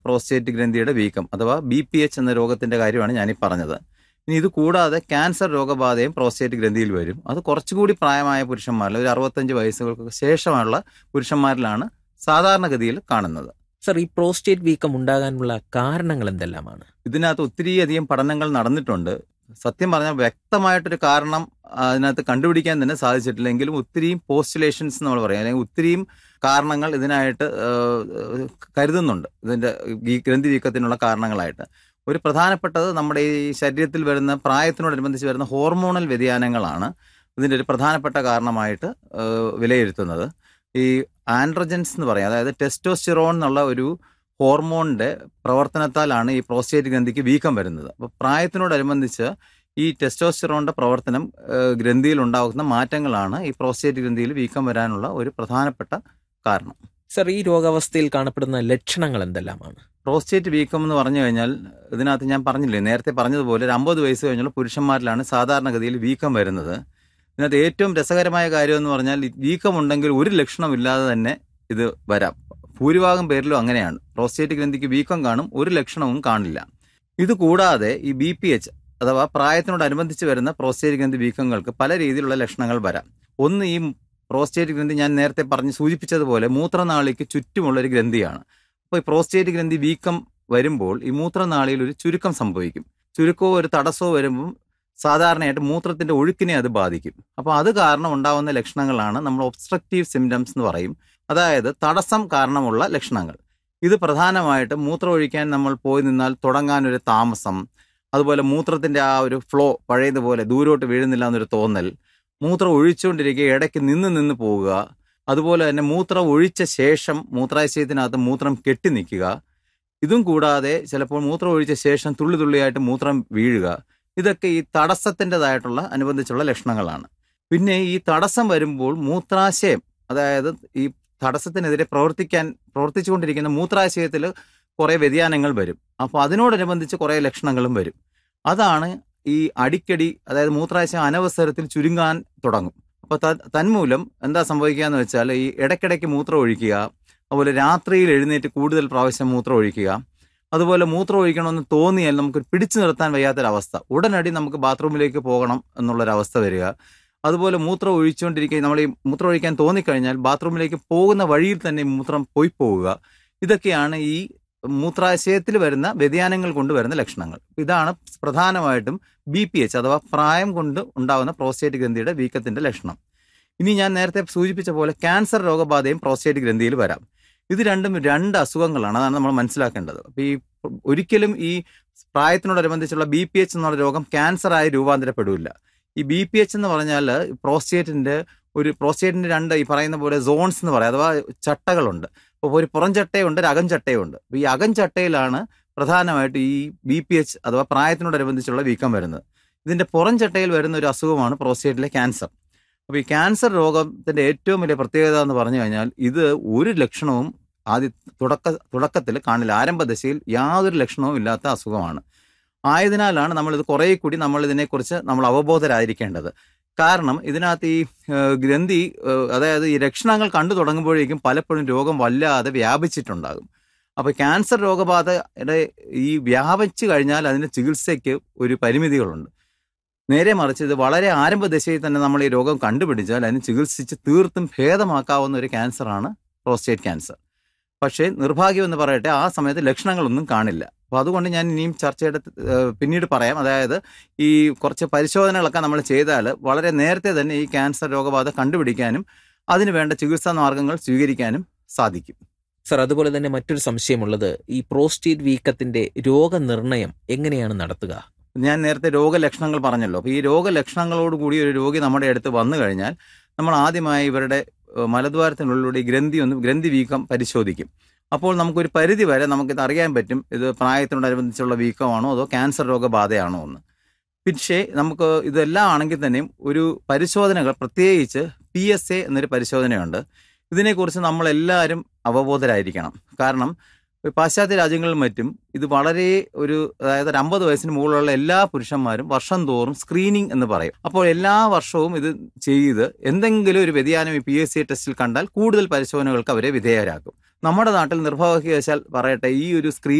prostate ഗ്രന്ഥിയുടെ വീക്കം അഥവാ ബി പി എച്ച് എന്ന രോഗത്തിന്റെ കാര്യമാണ് ഞാനീ പറഞ്ഞത് ഇനി ഇത് കൂടാതെ ക്യാൻസർ രോഗബാധയും പ്രോസ്റ്റേറ്റ് ഗ്രന്ഥിയിൽ വരും അത് കുറച്ചുകൂടി പ്രായമായ പുരുഷന്മാരിൽ ഒരു അറുപത്തഞ്ച് വയസ്സുകൾക്ക് ശേഷമുള്ള പുരുഷന്മാരിലാണ് സാധാരണഗതിയിൽ കാണുന്നത് സർ ഈ പ്രോസ്റ്റേറ്റ് വീക്കം ഉണ്ടാകാനുള്ള കാരണങ്ങൾ എന്തെല്ലാമാണ് ഇതിനകത്ത് ഒത്തിരിയധികം പഠനങ്ങൾ നടന്നിട്ടുണ്ട് സത്യം പറഞ്ഞാൽ വ്യക്തമായിട്ടൊരു കാരണം അതിനകത്ത് കണ്ടുപിടിക്കാൻ തന്നെ സാധിച്ചിട്ടില്ലെങ്കിലും ഒത്തിരിയും പോസ്റ്റുലേഷൻസ് നമ്മൾ പറയും അല്ലെങ്കിൽ ഒത്തിരിയും കാരണങ്ങൾ ഇതിനായിട്ട് ഏഹ്, കരുതുന്നുണ്ട് ഇതിന്റെ ഈ ഗ്രന്ഥി വീക്കത്തിനുള്ള കാരണങ്ങളായിട്ട് ഒരു പ്രധാനപ്പെട്ടത് നമ്മുടെ ഈ ശരീരത്തിൽ വരുന്ന പ്രായത്തിനോടനുബന്ധിച്ച് വരുന്ന ഹോർമോണൽ വ്യതിയാനങ്ങളാണ് ഇതിന്റെ ഒരു പ്രധാനപ്പെട്ട കാരണമായിട്ട് ഏഹ്, വിലയിരുത്തുന്നത് ഈ ആൻഡ്രജൻസ് എന്ന് പറയും അതായത് ടെസ്റ്റോസ്റ്റിറോൺ എന്നുള്ള ഒരു ഹോർമോണിന്റെ പ്രവർത്തനത്താലാണ് ഈ പ്രോസ്റ്റേറ്റ് ഗ്രന്ഥിക്ക് വീക്കം വരുന്നത് അപ്പോൾ പ്രായത്തിനോടനുബന്ധിച്ച് ഈ ടെസ്റ്റോസ്റ്റിറോണിന്റെ പ്രവർത്തനം ഏഹ്, ഗ്രന്ഥിയിൽ ഉണ്ടാകുന്ന മാറ്റങ്ങളാണ് ഈ പ്രോസ്റ്റേറ്റ് ഗ്രന്ഥിയിൽ വീക്കം വരാനുള്ള ഒരു പ്രധാനപ്പെട്ട കാരണം സർ ഈ രോഗാവസ്ഥയിൽ കാണപ്പെടുന്ന ലക്ഷണങ്ങൾ എന്തെല്ലാമാണ് പ്രോസ്റ്റേറ്റ് വീക്കം എന്ന് പറഞ്ഞു കഴിഞ്ഞാൽ ഇതിനകത്ത് ഞാൻ പറഞ്ഞില്ലേ നേരത്തെ പറഞ്ഞതുപോലെ ഒരു അമ്പത് വയസ്സ് കഴിഞ്ഞുള്ള പുരുഷന്മാരിലാണ് സാധാരണഗതിയിൽ വീക്കം വരുന്നത് ഇതിനകത്ത് ഏറ്റവും രസകരമായ കാര്യം എന്ന് പറഞ്ഞാൽ ഈ വീക്കം ഉണ്ടെങ്കിൽ ഒരു ലക്ഷണമില്ലാതെ തന്നെ ഇത് വരാം ഭൂരിഭാഗം പേരിലും അങ്ങനെയാണ് പ്രോസ്റ്റേറ്റ് ഗ്രന്ഥിക്ക് വീക്കം കാണും ഒരു ലക്ഷണവും കാണില്ല ഇത് കൂടാതെ ഈ ബി പി എച്ച് അഥവാ പ്രായത്തിനോടനുബന്ധിച്ച് വരുന്ന പ്രോസ്റ്റേറ്റ് ഗ്രന്ഥി വീക്കങ്ങൾക്ക് പല രീതിയിലുള്ള ലക്ഷണങ്ങൾ വരാം ഒന്ന് ഈ പ്രോസ്റ്റേറ്റ് ഗ്രന്ഥി ഞാൻ നേരത്തെ പറഞ്ഞ് സൂചിപ്പിച്ചതുപോലെ മൂത്രനാളിക്ക് ചുറ്റുമുള്ള ഒരു ഗ്രന്ഥിയാണ് അപ്പോൾ ഈ പ്രോസ്റ്റേറ്റ് ഗ്രന്ഥി വീക്കം വരുമ്പോൾ ഈ മൂത്രനാളിയിൽ ഒരു ചുരുക്കം സംഭവിക്കും ചുരുക്കമോ ഒരു തടസ്സമോ വരുമ്പം സാധാരണയായിട്ട് മൂത്രത്തിന്റെ ഒഴുക്കിനെ അത് ബാധിക്കും അപ്പോൾ അത് കാരണം ഉണ്ടാവുന്ന ലക്ഷണങ്ങളാണ് നമ്മൾ ഒബ്സ്ട്രക്റ്റീവ് സിംറ്റംസ് എന്ന് പറയും അതായത് തടസ്സം കാരണമുള്ള ലക്ഷണങ്ങൾ ഇത് പ്രധാനമായിട്ട് മൂത്രം ഒഴിക്കാൻ നമ്മൾ പോയി നിന്നാൽ തുടങ്ങാൻ ഒരു താമസം അതുപോലെ മൂത്രത്തിന്റെ ആ ഒരു ഫ്ലോ പഴയതുപോലെ ദൂരോട്ട് വീഴുന്നില്ല എന്നൊരു തോന്നൽ മൂത്രം ഒഴിച്ചുകൊണ്ടിരിക്കുക ഇടയ്ക്ക് നിന്ന് നിന്ന് പോവുക അതുപോലെ തന്നെ മൂത്രം ഒഴിച്ച ശേഷം മൂത്രാശയത്തിനകത്ത് മൂത്രം കെട്ടി നിൽക്കുക ഇതും കൂടാതെ ചിലപ്പോൾ മൂത്രം ഒഴിച്ച ശേഷം തുള്ളി തുള്ളിയായിട്ട് മൂത്രം വീഴുക ഇതൊക്കെ ഈ തടസ്സത്തിൻ്റെതായിട്ടുള്ള അനുബന്ധിച്ചുള്ള ലക്ഷണങ്ങളാണ് പിന്നെ ഈ തടസ്സം വരുമ്പോൾ മൂത്രാശയം അതായത് ഈ തടസ്സത്തിനെതിരെ പ്രവർത്തിക്കാൻ പ്രവർത്തിച്ചുകൊണ്ടിരിക്കുന്ന മൂത്രാശയത്തിൽ കുറേ വ്യതിയാനങ്ങൾ വരും അപ്പോൾ അതിനോടനുബന്ധിച്ച് കുറേ ലക്ഷണങ്ങളും വരും അതാണ് ഈ അടിക്കടി അതായത് മൂത്രാശയം അനവസരത്തിൽ ചുരുങ്ങാൻ തുടങ്ങും അപ്പോൾ തന്മൂലം എന്താ സംഭവിക്കുക എന്ന് വെച്ചാൽ ഈ ഇടയ്ക്കിടയ്ക്ക് മൂത്രം ഒഴിക്കുക അതുപോലെ രാത്രിയിൽ എഴുന്നേറ്റ് കൂടുതൽ പ്രാവശ്യം മൂത്രം ഒഴിക്കുക അതുപോലെ മൂത്രം ഒഴിക്കണമെന്ന് തോന്നിയാൽ നമുക്ക് പിടിച്ചു നിർത്താൻ വയ്യാത്തൊരവസ്ഥ ഉടനടി നമുക്ക് ബാത്റൂമിലേക്ക് പോകണം എന്നുള്ളൊരവസ്ഥ വരിക അതുപോലെ മൂത്രം ഒഴിച്ചുകൊണ്ടിരിക്കുക നമ്മൾ ഈ മൂത്രം ഒഴിക്കാൻ തോന്നിക്കഴിഞ്ഞാൽ ബാത്റൂമിലേക്ക് പോകുന്ന വഴിയിൽ തന്നെ മൂത്രം പോയി പോവുക ഇതൊക്കെയാണ് ഈ മൂത്രാശയത്തിൽ വരുന്ന വ്യതിയാനങ്ങൾ കൊണ്ട് വരുന്ന ലക്ഷണങ്ങൾ ഇതാണ് പ്രധാനമായിട്ടും ബി പി എച്ച് അഥവാ പ്രായം കൊണ്ട് ഉണ്ടാകുന്ന പ്രോസ്റ്റേറ്റ് ഗ്രന്ഥിയുടെ വീക്കത്തിന്റെ ലക്ഷണം ഇനി ഞാൻ നേരത്തെ സൂചിപ്പിച്ച പോലെ ക്യാൻസർ രോഗബാധയും പ്രോസ്റ്റേറ്റ് ഗ്രന്ഥിയിൽ വരാം ഇത് രണ്ടും രണ്ട് അസുഖങ്ങളാണ് അതാണ് നമ്മൾ മനസ്സിലാക്കേണ്ടത് അപ്പൊ ഈ ഒരിക്കലും ഈ പ്രായത്തിനോടനുബന്ധിച്ചുള്ള ബി പി എച്ച് എന്നുള്ള രോഗം ക്യാൻസർ ആയി രൂപാന്തരപ്പെടില്ല ഈ ബി പി എച്ച് എന്ന് പറഞ്ഞാൽ പ്രോസ്റ്റേറ്റിന്റെ ഒരു പ്രോസ്റ്റേറ്റിന്റെ രണ്ട് ഈ പറയുന്ന പോലെ സോൺസ് എന്ന് പറയാം അഥവാ ചട്ടകളുണ്ട് അപ്പോൾ ഒരു പുറം ചട്ടയുണ്ട് ഒരു അകം ചട്ടയുണ്ട് അപ്പോൾ ഈ അകം ചട്ടയിലാണ് പ്രധാനമായിട്ട് ഈ ബി പി എച്ച് അഥവാ പ്രായത്തിനോടനുബന്ധിച്ചുള്ള വീക്കം വരുന്നത് ഇതിന്റെ പുറം ചട്ടയിൽ വരുന്ന ഒരു അസുഖമാണ് പ്രോസ്റ്റേറ്റിലെ ക്യാൻസർ അപ്പോൾ ഈ ക്യാൻസർ രോഗത്തിന്റെ ഏറ്റവും വലിയ പ്രത്യേകത എന്ന് പറഞ്ഞു കഴിഞ്ഞാൽ ഇത് ഒരു ലക്ഷണവും ആദ്യ തുടക്ക തുടക്കത്തിൽ കാണില്ല ആരംഭദശയിൽ യാതൊരു ലക്ഷണവും ഇല്ലാത്ത അസുഖമാണ് ആയതിനാലാണ് നമ്മൾ ഇത് കുറേ കൂടി നമ്മൾ ഇതിനെക്കുറിച്ച് നമ്മൾ അവബോധരായിരിക്കേണ്ടത് കാരണം ഇതിനകത്ത് ഈ ഗ്രന്ഥി അതായത് ഈ ലക്ഷണങ്ങൾ കണ്ടു തുടങ്ങുമ്പോഴേക്കും പലപ്പോഴും രോഗം വല്ലാതെ വ്യാപിച്ചിട്ടുണ്ടാകും അപ്പോൾ ക്യാൻസർ രോഗബാധയുടെ ഈ വ്യാപിച്ചു കഴിഞ്ഞാൽ അതിന്റെ ചികിത്സയ്ക്ക് ഒരു പരിമിതികളുണ്ട് നേരെ മറിച്ച് ഇത് വളരെ ആരംഭദശയിൽ തന്നെ നമ്മൾ ഈ രോഗം കണ്ടുപിടിച്ചാൽ അതിന് ചികിത്സിച്ച് തീർത്തും ഭേദമാക്കാവുന്ന ഒരു ക്യാൻസറാണ് പ്രോസ്റ്റേറ്റ് ക്യാൻസർ പക്ഷേ നിർഭാഗ്യം എന്ന് പറയട്ടെ ആ സമയത്ത് ലക്ഷണങ്ങളൊന്നും കാണില്ല അപ്പോൾ അതുകൊണ്ട് ഞാൻ ഇനിയും ചർച്ചയുടെ പിന്നീട് പറയാം അതായത് ഈ കുറച്ച് പരിശോധനകളൊക്കെ നമ്മൾ ചെയ്താൽ വളരെ നേരത്തെ തന്നെ ഈ ക്യാൻസർ രോഗബാധ കണ്ടുപിടിക്കാനും അതിന് വേണ്ട ചികിത്സാ മാർഗങ്ങൾ സ്വീകരിക്കാനും സാധിക്കും സർ അതുപോലെ തന്നെ മറ്റൊരു സംശയമുള്ളത് ഈ പ്രോസ്റ്റേറ്റ് വീക്കത്തിന്റെ രോഗനിർണയം എങ്ങനെയാണ് നടത്തുക ഞാൻ നേരത്തെ രോഗലക്ഷണങ്ങൾ പറഞ്ഞല്ലോ അപ്പോൾ ഈ രോഗലക്ഷണങ്ങളോട് കൂടി ഒരു രോഗി നമ്മുടെ അടുത്ത് വന്നു കഴിഞ്ഞാൽ നമ്മൾ ആദ്യമായി ഇവരുടെ മലദ്വാരത്തിനുള്ളിലൂടെ ഈ ഗ്രന്ഥി ഒന്ന് ഗ്രന്ഥി വീക്കം പരിശോധിക്കും അപ്പോൾ നമുക്കൊരു പരിധി വരെ നമുക്കിത് അറിയാൻ പറ്റും ഇത് പ്രായത്തിനോടനുബന്ധിച്ചുള്ള വീക്കമാണോ അതോ ക്യാൻസർ രോഗബാധയാണോ എന്ന് പക്ഷേ നമുക്ക് ഇതെല്ലാം ആണെങ്കിൽ തന്നെയും ഒരു പരിശോധനകൾ പ്രത്യേകിച്ച് പി എസ് എ എന്നൊരു പരിശോധനയുണ്ട് ഇതിനെക്കുറിച്ച് നമ്മളെല്ലാവരും അവബോധരായിരിക്കണം കാരണം പാശ്ചാത്യ രാജ്യങ്ങളിലും മറ്റും ഇത് വളരെ ഒരു അതായത് ഒരു അമ്പത് വയസ്സിന് മുകളിലുള്ള എല്ലാ പുരുഷന്മാരും വർഷം തോറും സ്ക്രീനിങ് എന്ന് പറയും അപ്പോൾ എല്ലാ വർഷവും ഇത് ചെയ്ത് എന്തെങ്കിലും ഒരു വ്യതിയാനം ഈ പി എസ് സി ടെസ്റ്റിൽ കണ്ടാൽ കൂടുതൽ പരിശോധനകൾക്ക് അവരെ വിധേയരാക്കും നമ്മുടെ നാട്ടിൽ നിർഭാഗ്യവശാൽ പറയട്ടെ ഈ ഒരു സ്ക്രീൻ